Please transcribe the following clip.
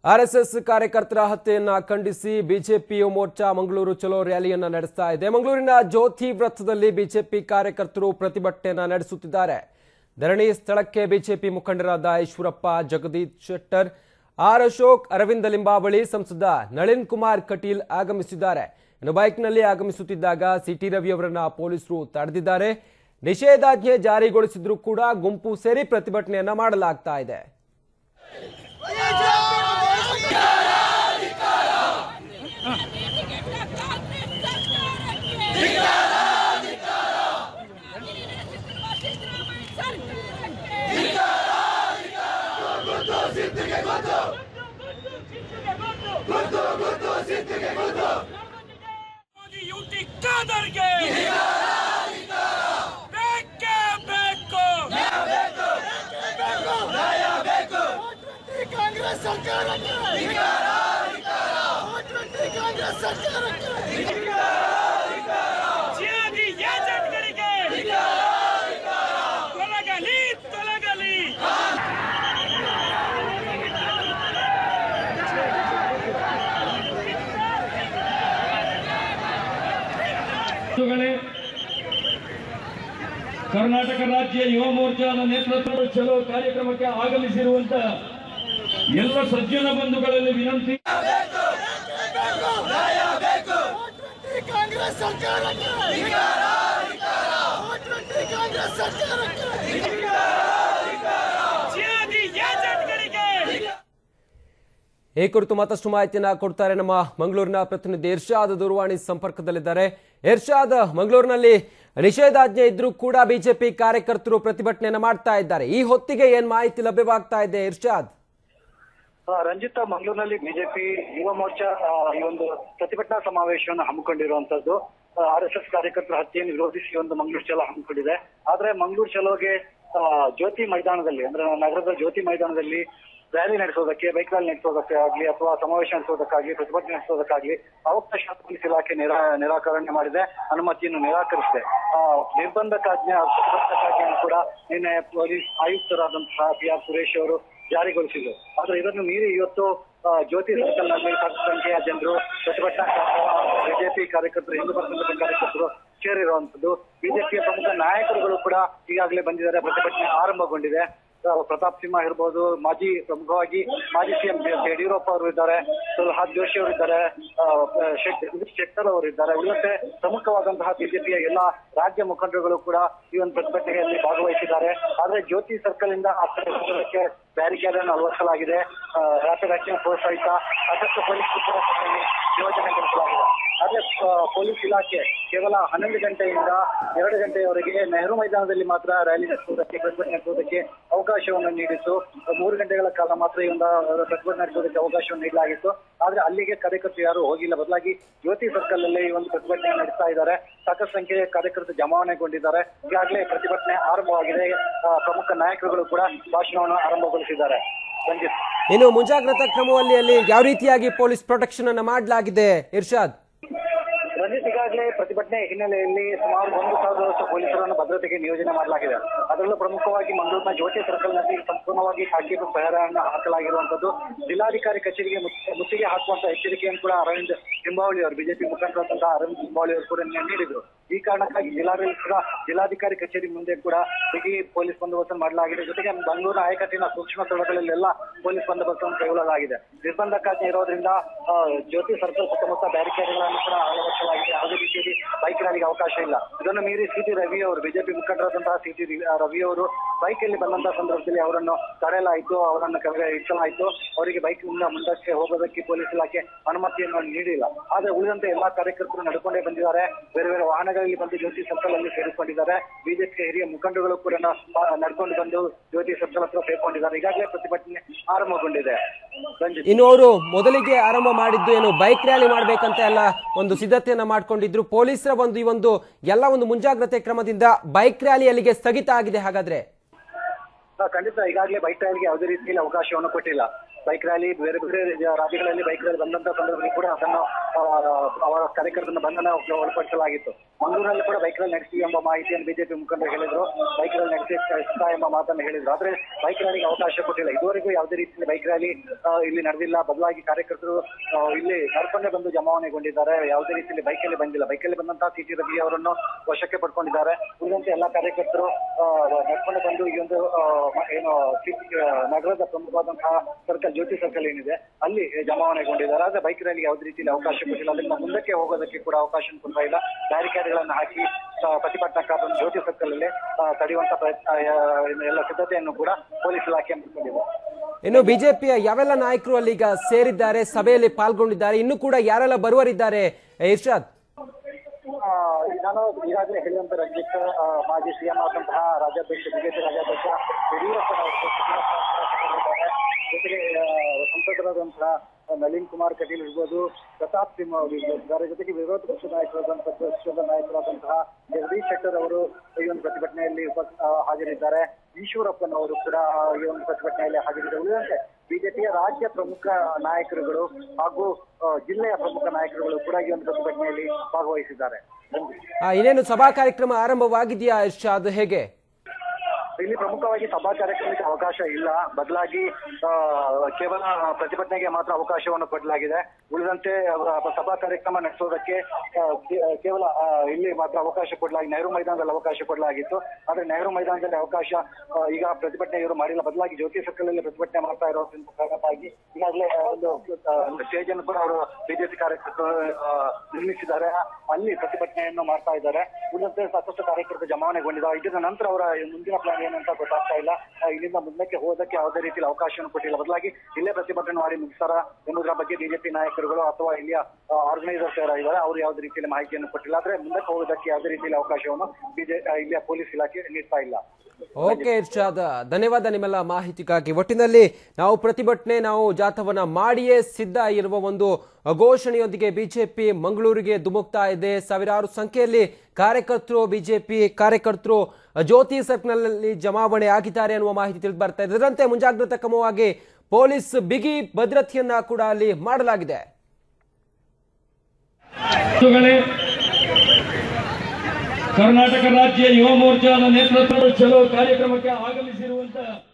RSS ಕಾರ್ಯಕರ್ತರ ಹತ್ಯೆಯನ್ನ ಖಂಡಿಸಿ BJP ಯುವ ಮೋರ್ಚಾ ಮಂಗಳೂರು ಚಲೋ ರ್ಯಾಲಿಯನ್ನ ನಡೆಸ್ತಾ ಇದೆ ಮಂಗಳೂರಿನ ಜ್ಯೋತಿ ವೃತ್ತದಲ್ಲಿ ಬಿಜೆಪಿ ಕಾರ್ಯಕರ್ತರು ಪ್ರತಿಭಟನೆಯನ್ನ ನಡೆಸುತ್ತಿದ್ದಾರೆ ಧರಣಿ ಸ್ಥಳಕ್ಕೆ ಬಿಜೆಪಿ ಮುಖಂಡರಾದ ಈಶ್ವರಪ್ಪ ಜಗದೀಶ್ ಶೆಟ್ಟರ್ ಆರ್ ಅಶೋಕ್ ಅರವಿಂದ ಲಿಂಬಾವಳಿ ಸಂಸದ ನಳಿನ್ ಕುಮಾರ್ ಕಟೀಲ್ ಆಗಮಿಸಿದ್ದಾರೆ ಇನ್ನು ಬೈಕ್ನಲ್ಲಿ ಆಗಮಿಸುತ್ತಿದ್ದಾಗ ಸಿಟಿ ರವಿ ಅವರನ್ನ ಪೊಲೀಸರು ತಡೆದಿದ್ದಾರೆ ನಿಷೇಧಾಜ್ಞೆ ಜಾರಿಗೊಳಿಸಿದ್ರೂ ಕೂಡ ಗುಂಪು ಸೇರಿ ಪ್ರತಿಭಟನೆಯನ್ನ ಮಾಡಲಾಗ್ತಾ ಇದೆ ಮೋದಿ ಯುಟಿ ಕಾದರ್ಗೆ ಬೇಕೇ ಬೇಕು ಕಾಂಗ್ರೆಸ್ ಸರ್ಕಾರಕ್ಕೆ ಕಾಂಗ್ರೆಸ್ ಸರ್ಕಾರಕ್ಕೆ ಜಿಯಾದಿ ಏಜೆಂಟ್ಗಳಿಗೆ ತೊಲಗಲಿ ತೊಲಗಲಿ ಬಂಧುಗಳೇ ಕರ್ನಾಟಕ ರಾಜ್ಯ ಯುವ ಮೋರ್ಚಾದ ನೇತೃತ್ವದ ಚಲೋ ಕಾರ್ಯಕ್ರಮಕ್ಕೆ ಆಗಮಿಸಿರುವಂತ ಎಲ್ಲ ಸಜ್ಜನ ಬಂಧುಗಳಲ್ಲಿ ವಿನಂತಿ ಕಾಂಗ್ರೆಸ್ ಸರ್ಕಾರಕ್ಕೆ ಕಾಂಗ್ರೆಸ್ ಸರ್ಕಾರಕ್ಕೆ ಜಿಯಾದಿ ಏಜೆಂಟ್ಗಳಿಗೆ ಈ ಕುರಿತು ಮತ್ತಷ್ಟು ಮಾಹಿತಿಯನ್ನ ಕೊಡ್ತಾರೆ ನಮ್ಮ ಮಂಗಳೂರಿನ ಪ್ರತಿನಿಧಿ ಇರ್ಷಾದ್ ದೂರವಾಣಿ ಸಂಪರ್ಕದಲ್ಲಿದ್ದಾರೆ ಇರ್ಷಾದ್ ಮಂಗಳೂರಿನಲ್ಲಿ ನಿಷೇಧಾಜ್ಞೆ ಇದ್ರೂ ಕೂಡ ಬಿಜೆಪಿ ಕಾರ್ಯಕರ್ತರು ಪ್ರತಿಭಟನೆಯನ್ನ ಮಾಡ್ತಾ ಇದ್ದಾರೆ ಈ ಹೊತ್ತಿಗೆ ಏನ್ ಮಾಹಿತಿ ಲಭ್ಯವಾಗ್ತಾ ಇದೆ ಇರ್ಷಾದ್ ಆ, ರಂಜಿತಾ ಮಂಗಳೂರಿನಲ್ಲಿ ಬಿಜೆಪಿ ಯುವ ಮೋರ್ಚಾ ಆ, ಈ ಒಂದು ಪ್ರತಿಭಟನಾ ಸಮಾವೇಶವನ್ನು ಹಮ್ಮಿಕೊಂಡಿರುವಂತದ್ದು ಆರ್ ಎಸ್ ಎಸ್ ಕಾರ್ಯಕರ್ತರ ಹತ್ಯೆಯನ್ನು ವಿರೋಧಿಸಿ ಒಂದು ಮಂಗಳೂರು ಚಲೋ ಹಮ್ಮಿಕೊಂಡಿದೆ ಆದ್ರೆ ಮಂಗಳೂರು ಚಲೋಗೆ ಆ, ಜ್ಯೋತಿ ಮೈದಾನದಲ್ಲಿ ಅಂದ್ರೆ ನಗರದ ಜ್ಯೋತಿ ಮೈದಾನದಲ್ಲಿ ರ್ಯಾಲಿ ನಡೆಸೋದಕ್ಕೆ ಬೈಕ್ ರ್ಯಾಲಿ ನಡೆಸೋದಕ್ಕೆ ಆಗ್ಲಿ ಅಥವಾ ಸಮಾವೇಶ ನಡೆಸೋದಕ್ಕಾಗ್ಲಿ ಪ್ರತಿಭಟನೆ ನಡೆಸೋದಕ್ಕಾಗ್ಲಿ ಅವಕಾಶ ಪೊಲೀಸ್ ಇಲಾಖೆ ನಿರಾ ನಿರಾಕರಣೆ ಮಾಡಿದೆ ಅನುಮತಿಯನ್ನು ನಿರಾಕರಿಸಿದೆ ಆ, ನಿರ್ಬಂಧಕಾಜ್ಞೆ ಪ್ರತಿಬಂಧಕಾಜ್ಞೆಯನ್ನು ಕೂಡ ನಿನ್ನೆ ಪೊಲೀಸ್ ಆಯುಕ್ತರಾದಂತಹ ಪಿ ಆರ್ ಸುರೇಶ್ ಅವರು ಜಾರಿಗೊಳಿಸಿದ್ರು ಆದ್ರೆ ಇದನ್ನು ಮೀರಿ ಇವತ್ತು ಆ, ಜ್ಯೋತಿ ಸರ್ಕಲ್ ನಲ್ಲಿ ಸಾಕಷ್ಟು ಸಂಖ್ಯೆಯ ಜನರು ಪ್ರತಿಭಟನಾ ಬಿಜೆಪಿ ಕಾರ್ಯಕರ್ತರು ಹಿಂದೂ ಪರಸಂಘದ ಕಾರ್ಯಕರ್ತರು ಸೇರಿರುವಂತದ್ದು ಬಿಜೆಪಿಯ ಪ್ರಮುಖ ನಾಯಕರುಗಳು ಕೂಡ ಈಗಾಗಲೇ ಬಂದಿದ್ದಾರೆ ಪ್ರತಿಭಟನೆ ಆರಂಭಗೊಂಡಿದೆ ಆ, ಪ್ರತಾಪ್ ಸಿಂಹ ಇರ್ಬೋದು ಮಾಜಿ ಪ್ರಮುಖವಾಗಿ ಮಾಜಿ ಸಿಎಂ ಯಡಿಯೂರಪ್ಪ ಅವರು ಇದ್ದಾರೆ ಪ್ರಹ್ಲಾದ್ ಜೋಶಿ ಅವರು ಇದ್ದಾರೆ ಆ, ಶೆಟ್- ಜಗದೀಶ್ ಶೆಟ್ಟರ್ ಅವರು ಇದ್ದಾರೆ ಉಳಿದಂತೆ ಪ್ರಮುಖವಾದಂತಹ ಬಿಜೆಪಿಯ ಎಲ್ಲಾ ರಾಜ್ಯ ಮುಖಂಡರುಗಳು ಕೂಡ ಈ ಒಂದು ಪ್ರತಿಭಟನೆಯಲ್ಲಿ ಭಾಗವಹಿಸಿದ್ದಾರೆ ಆದ್ರೆ ಜ್ಯೋತಿ ಸರ್ಕಲ್ ಇಂದ ಆ ಕಡೆ ಹೋಗೋದಕ್ಕೆ ಬ್ಯಾರಿಕೇಡ್ ಅನ್ನು ಅಳವಡಿಸಲಾಗಿದೆ ರ್ಯಾಪಿಡ್ ಆಕ್ಷನ್ ಫೋರ್ಸ್ ಸಹಿತ ಸಾಕಷ್ಟು ಪೊಲೀಸ್ ಕೂಡ ಇಲ್ಲಿ ನಿಯೋಜನೆಗೊಳಿಸಲಾಗಿದೆ ಆದ್ರೆ ಆ, ಪೊಲೀಸ್ ಇಲಾಖೆ ಕೇವಲ ಹನ್ನೊಂದು ಗಂಟೆಯಿಂದ ಎರಡು ಗಂಟೆಯವರೆಗೆ ನೆಹರು ಮೈದಾನದಲ್ಲಿ ಮಾತ್ರ ರ್ಯಾಲಿ ನಡೆಸುವುದಕ್ಕೆ ಪ್ರತಿಭಟನೆ ನಡೆಸುವುದಕ್ಕೆ ಅವಕಾಶವನ್ನು ನೀಡಿತ್ತು ಮೂರು ಗಂಟೆಗಳ ಕಾಲ ಮಾತ್ರ ಈ ಒಂದು ಪ್ರತಿಭಟನೆ ನಡೆಸುವುದಕ್ಕೆ ಅವಕಾಶವನ್ನು ನೀಡಲಾಗಿತ್ತು ಆದ್ರೆ ಅಲ್ಲಿಗೆ ಕಾರ್ಯಕರ್ತರು ಯಾರು ಹೋಗಿಲ್ಲ ಬದಲಾಗಿ ಜ್ಯೋತಿ ಸರ್ಕಲ್ ಅಲ್ಲಿ ಈ ಒಂದು ಪ್ರತಿಭಟನೆ ನಡೆಸ್ತಾ ಇದ್ದಾರೆ ಸಾಕಷ್ಟು ಸಂಖ್ಯೆಯ ಕಾರ್ಯಕರ್ತರು ಜಮಾವಣೆಗೊಂಡಿದ್ದಾರೆ ಈಗಾಗಲೇ ಪ್ರತಿಭಟನೆ ಆರಂಭವಾಗಿದೆ ಆ, ಪ್ರಮುಖ ನಾಯಕರುಗಳು ಕೂಡ ಭಾಷಣವನ್ನು ಆರಂಭಗೊಳಿಸಿದ್ದಾರೆ ರಂಜಿತ್ ಇನ್ನು ಮುಂಜಾಗ್ರತಾ ಕ್ರಮದಲ್ಲಿ ಅಲ್ಲಿ ಯಾವ ರೀತಿಯಾಗಿ ಪೊಲೀಸ್ ಪ್ರೊಟೆಕ್ಷನ್ ಅನ್ನ ಮಾಡಲಾಗಿದೆ ಇರ್ಷಾದ್ ರಂಜಿತ್ ಈಗಾಗಲೇ ಪ್ರತಿಭಟನೆ ಹಿನ್ನೆಲೆಯಲ್ಲಿ ಸುಮಾರು ಒಂದು ಸಾವಿರದಷ್ಟು ಪೊಲೀಸರನ್ನು ಭದ್ರತೆಗೆ ನಿಯೋಜನೆ ಮಾಡಲಾಗಿದೆ ಅದರಲ್ಲೂ ಪ್ರಮುಖವಾಗಿ ಮಂಗಳೂರಿನ ಜ್ಯೋತಿ ಸರ್ಕಲ್ ನಲ್ಲಿ ಸಂಪೂರ್ಣವಾಗಿ ಖಾಕಿ ಪಹರೆಯನ್ನು ಹಾಕಲಾಗಿರುವಂತದ್ದು ಜಿಲ್ಲಾಧಿಕಾರಿ ಕಚೇರಿಗೆ ಮುಚ್ಚ- ಮುತ್ತಿಗೆ ಹಾಕುವಂತ ಎಚ್ಚರಿಕೆಯನ್ನು ಕೂಡ ಅರವಿಂದ್ ಲಿಂಬಾವಳಿ ಅವರು ಬಿಜೆಪಿ ಮುಖಂಡರಾದಂತಹ ಅರವಿಂದ್ ಲಿಂಬಾವಳಿ ಅವರು ಕೂಡ ನಿನ್ನೆ ನೀಡಿದ್ರು ಈ ಕಾರಣಕ್ಕಾಗಿ ಜಿಲ್ಲಾಡಳಿತ ಕೂಡ ಜಿಲ್ಲಾಧಿಕಾರಿ ಕಚೇರಿ ಮುಂದೆ ಕೂಡ ಬಿಗಿ ಪೊಲೀಸ್ ಬಂದೋಬಸ್ತ್ ಮಾಡಲಾಗಿದೆ ಜೊತೆಗೆ ಬೆಂಗಳೂರು ಆಯಕಟ್ಟಿನ ಸೂಕ್ಷ್ಮ ಸ್ಥಳಗಳಲ್ಲೆಲ್ಲ ಪೊಲೀಸ್ ಬಂದೋಬಸ್ತನ್ನು ಕೈಗೊಳ್ಳಲಾಗಿದೆ ನಿರ್ಬಂಧಕ್ಕಾಗಿ ಇರೋದ್ರಿಂದ ಆ, ಜ್ಯೋತಿ ಸರ್ಕಲ್ ಸುತ್ತಮುತ್ತ ಬ್ಯಾರಿಕೇಡ್ಗಳನ್ನು ಕೂಡ ಅಳವಡಿಸಲಾಗಿದೆ ಯಾವುದೇ ರೀತಿಯಲ್ಲಿ ಬೈಕ್ ರ್ಯಾಲಿಗೆ ಅವಕಾಶ ಇಲ್ಲ ಇದನ್ನು ಮೀರಿ ಸಿ ಟಿ ರವಿ ಅವರು ಬಿಜೆಪಿ ಮುಖಂಡರಾದಂತಹ ಸಿ ಟಿ ರವಿ ಅವರು ಬೈಕ್ ಅಲ್ಲಿ ಬಂದಂತಹ ಸಂದರ್ಭದಲ್ಲಿ ಅವರನ್ನು ತಡೆಯಲಾಯಿತು ಅವರನ್ನು ಕೆಳಗೆ ಇಳಿಸಲಾಯಿತು ಅವರಿಗೆ ಬೈಕ್ ನಿಂದ ಮುಂದಕ್ಕೆ ಹೋಗೋದಕ್ಕೆ ಪೊಲೀಸ್ ಇಲಾಖೆ ಅನುಮತಿಯನ್ನು ನೀಡಿಲ್ಲ ಆದ್ರೆ ಉಳಿದಂತೆ ಎಲ್ಲಾ ಕಾರ್ಯಕರ್ತರು ನಡ್ಕೊಂಡೇ ಬಂದಿದ್ದಾರೆ ಬೇರೆ ಬೇರೆ ವಾಹನಗಳಲ್ಲಿ ಬಂದು ಜ್ಯೋತಿ ಸರ್ಕಲ್ ಅಲ್ಲಿ ಸೇರಿಕೊಂಡಿದ್ದಾರೆ ಬಿಜೆಪಿಯ ಹಿರಿಯ ಮುಖಂಡರುಗಳು ಕೂಡ ನ- ನಡ್ಕೊಂಡು ಬಂದು ಜ್ಯೋತಿ ಸರ್ಕಲ್ ಹತ್ರ ಸೇರ್ಕೊಂಡಿದ್ದಾರೆ ಈಗಾಗಲೇ ಪ್ರತಿಭಟನೆ ಆರಂಭಗೊಂಡಿದೆ ರಂಜಿತ್ ಇನ್ನು ಅವರು ಮೊದಲಿಗೆ ಆರಂಭ ಮಾಡಿದ್ದು ಏನು ಬೈಕ್ ರ್ಯಾಲಿ ಮಾಡ್ಬೇಕಂತ ಎಲ್ಲ ಒಂದು ಸಿದ್ಧತೆಯನ್ನ ಮಾಡ್ಕೊಂಡಿದ್ರು ಪೊಲೀಸರ ಒಂದು ಈ ಒಂದು ಎಲ್ಲ ಒಂದು ಮುಂಜಾಗ್ರತೆ ಕ್ರಮದಿಂದ ಬೈಕ್ ರ್ಯಾಲಿ ಅಲ್ಲಿಗೆ ಸ್ಥಗಿತ ಆಗಿದೆ ಹಾಗಾದ್ರೆ ಹಾ, ಖಂಡಿತ ಈಗಾಗಲೇ ಬೈಕ್ ರ್ಯಾಲಿಗೆ ಯಾವುದೇ ರೀತಿಯಲ್ಲಿ ಅವಕಾಶವನ್ನು ಕೊಟ್ಟಿಲ್ಲ ಬೈಕ್ ರ್ಯಾಲಿ ಬೇರೆ ಬೇರೆ ರಾಜ್ಯಗಳಲ್ಲಿ ಬೈಕ್ ರ್ಯಾಲಿ ಬಂದಂತ ಸಂದರ್ಭದಲ್ಲಿ ಕೂಡ ಅದನ್ನು ಆ, ಅವರ ಕಾರ್ಯಕರ್ತರನ್ನ ಬಂಧನ ಒಳಪಡಿಸಲಾಗಿತ್ತು ಮಂಗಳೂರಿನಲ್ಲಿ ಕೂಡ ಬೈಕ್ ರ್ಯಾಲಿ ನಡೆಸಿ ಎಂಬ ಮಾಹಿತಿಯನ್ನು ಬಿಜೆಪಿ ಮುಖಂಡರು ಹೇಳಿದ್ರು ಬೈಕ್ ರ್ಯಾಲಿ ನಡೆಸಿಸ್ತಾ ಎಂಬ ಮಾತನ್ನು ಹೇಳಿದ್ರು ಆದ್ರೆ ಬೈಕ್ ರ್ಯಾಲಿಗೆ ಅವಕಾಶ ಕೊಟ್ಟಿಲ್ಲ ಇದುವರೆಗೂ ಯಾವುದೇ ರೀತಿಯಲ್ಲಿ ಬೈಕ್ ರ್ಯಾಲಿ ಆ, ಇಲ್ಲಿ ನಡೆದಿಲ್ಲ ಬದಲಾಗಿ ಕಾರ್ಯಕರ್ತರು ಆ, ಇಲ್ಲಿ ನಡ್ಕೊಂಡೇ ಬಂದು ಜಮಾವಣೆಗೊಂಡಿದ್ದಾರೆ ಯಾವುದೇ ರೀತಿಯಲ್ಲಿ ಬೈಕಲ್ಲಿ ಬಂದಿಲ್ಲ ಬೈಕಲ್ಲಿ ಬಂದಂತಹ ಸಿ ಟಿ ರವಿ ಅವರನ್ನು ವಶಕ್ಕೆ ಪಡ್ಕೊಂಡಿದ್ದಾರೆ ಉಳಿದಂತೆ ಎಲ್ಲಾ ಕಾರ್ಯಕರ್ತರು ಆ, ನಡ್ಕೊಂಡು ಬಂದು ಈ ಒಂದು ಆ, ಮ- ಏನು ಸಿ- ಆ, ನಗರದ ಪ್ರಮುಖವಾದಂತಹ ಸರ್ಕಲ್ ಜ್ಯೋತಿ ಸರ್ಕಲ್ ಏನಿದೆ ಅಲ್ಲಿ ಜಮಾವಣೆಗೊಂಡಿದ್ದಾರೆ ಆದ್ರೆ ಬೈಕ್ ರ್ಯಾಲಿಗೆ ಯಾವುದೇ ರೀತಿಯಲ್ಲಿ ಅವಕಾಶ ಕೊಟ್ಟಿಲ್ಲ ಅದರಿಂದ ಮುಂದಕ್ಕೆ ಹೋಗೋದಕ್ಕೆ ಕೂಡ ಅವಕಾಶ ಕೊಡ್ತಾ ಇಲ್ಲ ಬ್ಯಾರಿಕೇಡ್ಗಳನ್ನು ಹಾಕಿ ಆ, ಪ್ರತಿಭಟನಾಕಾರರನ್ನು ಜ್ಯೋತಿ ಸರ್ಕಲ್ ಅಲ್ಲಿ ಆ, ತಡೆಯುವಂತ ಪ್ರಯತ್ನ ಆ, ಇನ್ನು ಎಲ್ಲ ಸಿದ್ಧತೆಯನ್ನು ಕೂಡ ಪೊಲೀಸ್ ಇಲಾಖೆ ಮಾಡಿಕೊಂಡಿದೆ ಇನ್ನು ಬಿಜೆಪಿಯ ಯಾವೆಲ್ಲ ನಾಯಕರು ಅಲ್ಲಿ ಈಗ ಸೇರಿದ್ದಾರೆ ಸಭೆಯಲ್ಲಿ ಪಾಲ್ಗೊಂಡಿದ್ದಾರೆ ಇನ್ನು ಕೂಡ ಯಾರೆಲ್ಲ ಬರುವರಿದ್ದಾರೆ ಇರ್ಷಾದ್ ಆ, ನಾನು ಈಗಾಗಲೇ ಹೇಳಿದಂತೆ ರಂಜಿತ್ ಆ, ಮಾಜಿ ಸಿಎಂ ಆದಂತಹ ರಾಜ್ಯಾಧ್ಯಕ್ಷ ಬಿಜೆಪಿ ರಾಜ್ಯಾಧ್ಯಕ್ಷ ಯಡಿಯೂರಪ್ಪನವರು ಇದ್ದಾರೆ. ಜೊತೆಗೆ ಆ, ಸಂಸದರಾದಂತಹ ನಳಿನ್ ಕುಮಾರ್ ಕಟೀಲ್ ಇರ್ಬೋದು ಪ್ರತಾಪ್ ಸಿಂಹ ಅವರು ಇದ್ದಾರೆ ಜೊತೆಗೆ ವಿರೋಧ ಪಕ್ಷ ನಾಯಕರಾದಂತಹ ಪಕ್ಷದ ನಾಯಕರಾದಂತಹ ಜಗದೀಶ್ ಶೆಟ್ಟರ್ ಅವರು ಈ ಒಂದು ಪ್ರತಿಭಟನೆಯಲ್ಲಿ ಉಪ ಆ, ಹಾಜರಿದ್ದಾರೆ ಈಶ್ವರಪ್ಪನವರು ಕೂಡ ಆ, ಈ ಒಂದು ಪ್ರತಿಭಟನೆಯಲ್ಲಿ ಹಾಜರಿದ್ದಾರೆ ಉಳಿದಂತೆ ಬಿಜೆಪಿಯ ರಾಜ್ಯ ಪ್ರಮುಖ ನಾಯಕರುಗಳು ಹಾಗೂ ಆ, ಜಿಲ್ಲೆಯ ಪ್ರಮುಖ ನಾಯಕರುಗಳು ಕೂಡ ಈ ಒಂದು ಪ್ರತಿಭಟನೆಯಲ್ಲಿ ಭಾಗವಹಿಸಿದ್ದಾರೆ ಆ, ಇನ್ನೇನು ಸಭಾ ಕಾರ್ಯಕ್ರಮ ಆರಂಭವಾಗಿದೆಯಾ ಇರ್ಷಾದ್ ಹೇಗೆ ಇಲ್ಲಿ ಪ್ರಮುಖವಾಗಿ ಸಭಾ ಕಾರ್ಯಕ್ರಮಕ್ಕೆ ಅವಕಾಶ ಇಲ್ಲ ಬದಲಾಗಿ ಆ, ಕೇವಲ ಪ್ರತಿಭಟನೆಗೆ ಮಾತ್ರ ಅವಕಾಶವನ್ನು ಕೊಡಲಾಗಿದೆ ಉಳಿದಂತೆ ಆ, ಸಭಾ ಕಾರ್ಯಕ್ರಮ ನಡೆಸೋದಕ್ಕೆ ಆ, ಕೇ- ಕೇವಲ ಆ, ಇಲ್ಲಿ ಮಾತ್ರ ಅವಕಾಶ ಕೊಡಲಾಗಿ ನೆಹರು ಮೈದಾನದಲ್ಲಿ ಅವಕಾಶ ಕೊಡಲಾಗಿತ್ತು ಆದ್ರೆ ನೆಹರು ಮೈದಾನದಲ್ಲಿ ಅವಕಾಶ ಆ, ಈಗ ಪ್ರತಿಭಟನೆ ಇವರು ಮಾಡಿಲ್ಲ ಬದಲಾಗಿ ಜ್ಯೋತಿ ಸರ್ಕಲ್ ಅಲ್ಲಿ ಪ್ರತಿಭಟನೆ ಮಾಡ್ತಾ ಇರೋದ್ರಿಂದ ಕಾರಣಕ್ಕಾಗಿ ಈಗಾಗಲೇ ಒಂದು ಆ, ಒಂದು ಸ್ಟೇಜ್ ಅನ್ನು ಕೂಡ ಅವರು ಬಿಜೆಪಿ ಕಾರ್ಯಕರ್ತರು ಆ, ನಿರ್ಮಿಸಿದ್ದಾರೆ ಅಲ್ಲಿ ಪ್ರತಿಭಟನೆಯನ್ನು ಮಾಡ್ತಾ ಇದ್ದಾರೆ ಉಳಿದಂತೆ ಸಾಕಷ್ಟು ಕಾರ್ಯಕರ್ತರು ಜಮಾವಣೆಗೊಂಡಿದ್ದಾರೆ ಇದರ ನಂತರ ಅವರ ಮುಂದಿನ ಪ್ಲಾನ್ ಏನಂತ ಗೊತ್ತಾಗ್ತಾ ಇಲ್ಲ ಆ, ಇಲ್ಲಿಂದ ಮುಂದಕ್ಕೆ ಹೋಗೋದಕ್ಕೆ ಯಾವುದೇ ರೀತಿಯಲ್ಲಿ ಅವಕಾಶವನ್ನು ಕೊಟ್ಟಿಲ್ಲ ಬದಲಾಗಿ ಇಲ್ಲೇ ಪ್ರತಿಭಟನೆ ಮಾಡಿ ಮುಗಿಸ್ತಾರ ಎಂಬುದರ ಬಗ್ಗೆ ಬಿಜೆಪಿ ನಾಯಕರುಗಳು ಅಥವಾ ಇಲ್ಲಿಯ ಆರ್ಗನೈಸರ್ಸ್ ಯಾರಿದ್ದಾರೆ ಅವರು ಯಾವುದೇ ರೀತಿಯಲ್ಲಿ ಮಾಹಿತಿಯನ್ನು ಕೊಟ್ಟಿಲ್ಲ ಆದ್ರೆ ಮುಂದಕ್ಕೆ ಹೋಗೋದಕ್ಕೆ ಯಾವುದೇ ರೀತಿಯಲ್ಲಿ ಅವಕಾಶವನ್ನು ಬಿಜೆ ಆ, ಇಲ್ಲಿಯ ಪೊಲೀಸ್ ಇಲಾಖೆ ನೀಡ್ತಾ ಇಲ್ಲ ಓಕೆ ಇರ್ಷಾದ್ ಧನ್ಯವಾದ ನಿಮ್ಮೆಲ್ಲ ಮಾಹಿತಿಗಾಗಿ ಒಟ್ಟಿನಲ್ಲಿ ನಾವು ಪ್ರತಿಭಟನೆ ನಾವು ಜಾಥವನ್ನ ಮಾಡಿಯೇ ಸಿದ್ಧ ಇರುವ ಒಂದು ಘೋಷಣೆಯೊಂದಿಗೆ ಬಿಜೆಪಿ ಮಂಗಳೂರಿಗೆ ಧುಮುಕ್ತಾ ಇದೆ ಸಾವಿರಾರು ಸಂಖ್ಯೆಯಲ್ಲಿ ಕಾರ್ಯಕರ್ತರು ಬಿಜೆಪಿ ಕಾರ್ಯಕರ್ತರು ಜ್ಯೋತಿ ಸರ್ಕಲ್ನಲ್ಲಿ ಜಮಾವಣೆ ಆಗಿದ್ದಾರೆ ಅನ್ನುವ ಮಾಹಿತಿ ತಿಳಿದು ಬರ್ತಾ ಇದೆ ಇದರಂತೆ ಮುಂಜಾಗ್ರತಾ ಕ್ರಮವಾಗಿ ಪೊಲೀಸ್ ಬಿಗಿ ಭದ್ರತೆಯನ್ನ ಕೂಡ ಅಲ್ಲಿ ಮಾಡಲಾಗಿದೆ ಬಂಧುಗಳೇ ಕರ್ನಾಟಕ ರಾಜ್ಯ ಯುವ ಮೋರ್ಚಾದ ನೇತೃತ್ವದ ಚಲೋ ಕಾರ್ಯಕ್ರಮಕ್ಕೆ ಆಗಮಿಸಿರುವಂತ